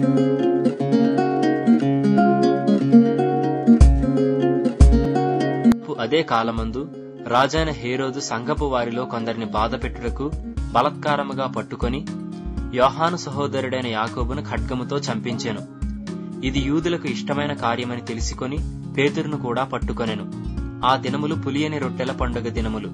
అదే కాలమందు రాజైన హేరోదు సంఘపు వారిలో కొందరిని బాధపెట్టుటకు బలత్కారముగా పట్టుకొని యోహాను సహోదరుడైన యాకోబును ఖడ్గముతో చంపించెను ఇది యూదులకు ఇష్టమైన కార్యమని తెలిసికొని పేతురును కూడా పట్టుకొనెను ఆ దినములు పులియని రొట్టెల పండుగ దినములు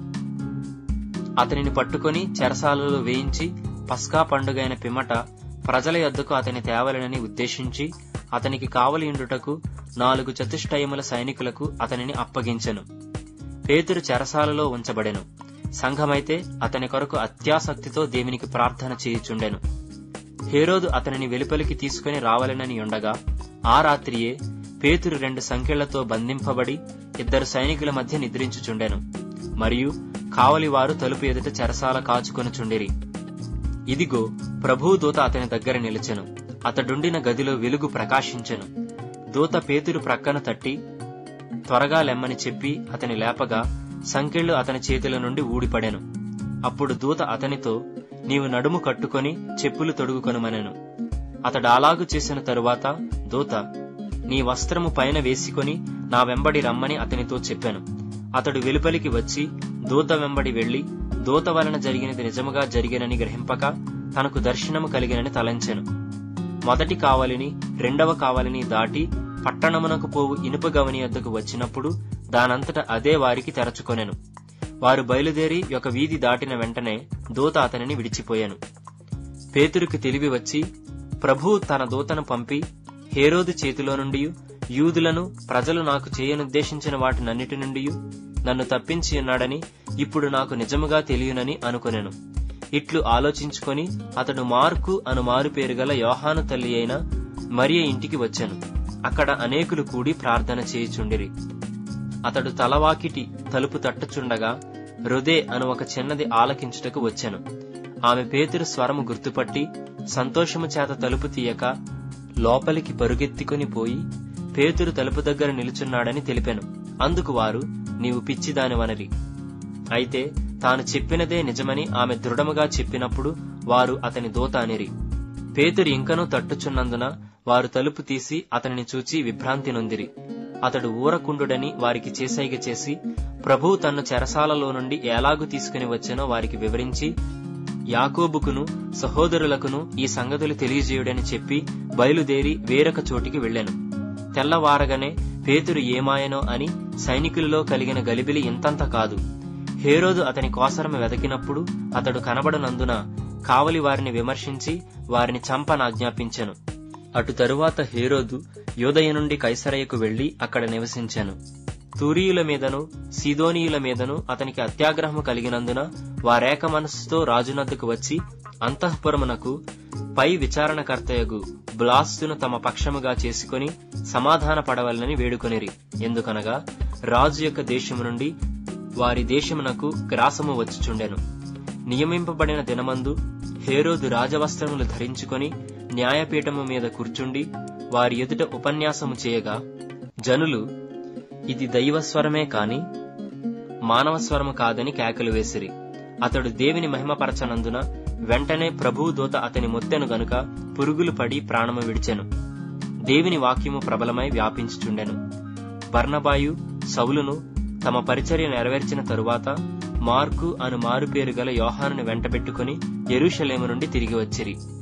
అతనిని పట్టుకొని చెరసాలలో వేయించి పస్కా పండుగైన పిమ్మట ప్రజల యొద్దకు అతని తేవలనని ఉద్దేశించి అతనికి కావలియుండుటకు నాలుగు చతుష్టయముల సైనికులకు అతనిని అప్పగించెను పేతురు చెరసాలలో ఉంచబడెను సంఘమైతే అతని కొరకు అత్యాసక్తితో దేవునికి ప్రార్థన చేయుచుండెను హేరోదు అతనిని వెలుపలికి తీసుకుని రావాలనని ఉండగా ఆ రాత్రియే పేతురు రెండు సంఖ్యలతో బంధింపబడి ఇద్దరు సైనికుల మధ్య నిద్రించుచుండెను మరియు కావలివారు తలుపు ఎదుట చెరసాల కాచుకొనుచుండిరి ఇదిగో ప్రభువు దూత అతని దగ్గర నిలిచెను అతడుండిన గదిలో వెలుగు ప్రకాశించెను దూత పేతురు ప్రక్కన తట్టి త్వరగా లెమ్మని చెప్పి అతని లేపగా సంకెళ్ళు అతని చేతుల నుండి ఊడిపడెను అప్పుడు దూత అతనితో నీవు నడుము కట్టుకొని చెప్పులు తొడుగుకొనుమనెను అతడు అలాగు చేసిన తరువాత దూత నీ వస్త్రము పైన వేసుకొని నా వెంబడి రమ్మని అతనితో చెప్పాను అతడు వెలుపలికి వచ్చి దూత వెంబడి వెళ్లి దూత వలన జరిగినది నిజముగా జరిగినని గ్రహింపక తనకు దర్శనము కలిగినని తలంచెను మొదటి కావలిని రెండవ కావలిని దాటి పట్టణమునకు పోవు ఇనుప గవని వద్దకు వచ్చినప్పుడు దానంతట అదే వారికి తెరచుకొనెను వారు బయలుదేరి ఒక వీధి దాటిన వెంటనే దూత అతనిని విడిచిపోయాను పేతురికి తెలివి వచ్చి ప్రభువు తన దూతను పంపి హేరోదు చేతిలో నుండి యూదులను ప్రజలు నాకు చేయనుద్దేశించిన వాటినన్నిటి నుండి నన్ను తప్పించి ఉన్నాడని ఇప్పుడు నాకు నిజముగా తెలియనని అనుకొనెను ఇట్లు ఆలోచించుకొని అతడు మార్కు అను మారు పేరు గల యోహాను తల్లి అయిన మరియ ఇంటికి వచ్చాను అక్కడ అనేకులు కూడి ప్రార్థన చేయుచుండిరి అతడు తలవాకిటి తలుపు తట్టుచుండగా రుదే అను ఒక చిన్నది ఆలకించుటకు వచ్చాను ఆమె పేతురు స్వరము గుర్తుపట్టి సంతోషము చేత తలుపు తీయక లోపలికి పరుగెత్తికొని పోయి పేతురు తలుపు దగ్గర నిలుచున్నాడని తెలిపాను అందుకు వారు నీవు పిచ్చిదానివనరి అయితే తాను చెప్పినదే నిజమని ఆమె దృఢముగా చెప్పినప్పుడు వారు అతని దూత అనిరి పేతురు ఇంకనూ తట్టుచున్నందున వారు తలుపు తీసి అతనిని చూచి విభ్రాంతి నొందిరి అతడు ఊరకుండుడని వారికి చేసైగ చేసి ప్రభువు తన్ను చెరసాలలో నుండి ఎలాగు తీసుకుని వచ్చానో వారికి వివరించి యాకోబుకును సహోదరులకును ఈ సంగతులు తెలియజేయుడని చెప్పి బయలుదేరి వేరొక చోటికి వెళ్ళాను తెల్లవారగానే పేతురు ఏమాయనో అని సైనికులలో కలిగిన గలిబిలి ఇంతంత కాదు హేరోదు అతని కోసరము వెదకినప్పుడు అతడు కనబడనందున కావలి వారిని విమర్శించి వారిని చంపనాజ్ఞాపించెను అటు తరువాత హేరోదు యోదయ నుండి కైసరయ్యకు వెళ్లి అక్కడ నివసించాను తూరీయుల మీదను సీదోనీయుల మీదను అతనికి అత్యాగ్రహము కలిగినందున వారేక మనస్సుతో రాజునద్దకు వచ్చి అంతఃపురమునకు పై విచారణకర్తయగు బ్లాస్తును తమ పక్షముగా చేసుకుని సమాధాన పడవలనని వేడుకొనిరి ఎందుకనగా రాజు యొక్క దేశము నుండి వారి దేశమునకు గ్రాసము వచ్చుచుండెను నియమింపబడిన దినమందు హేరోదు రాజవస్త్రములు ధరించుకొని న్యాయపీఠము మీద కూర్చుండి వారి ఎదుట ఉపన్యాసము చేయగా జనులు ఇది దైవస్వరమే కాని మానవస్వరము కాదని కేకలు వేసిరి అతడు దేవిని మహిమపరచనందున వెంటనే ప్రభువు దూత అతని మొత్తెను గనుక పురుగులు పడి ప్రాణము విడిచెను దేవుని వాక్యము ప్రబలమై వ్యాపించుచుండెను బర్నబాయు సౌలును తమ పరిచర్య నెరవేర్చిన తరువాత మార్కు అను మారు పేరు గల యోహానుని వెంటబెట్టుకుని ఎరుషలేము నుండి తిరిగి వచ్చిరి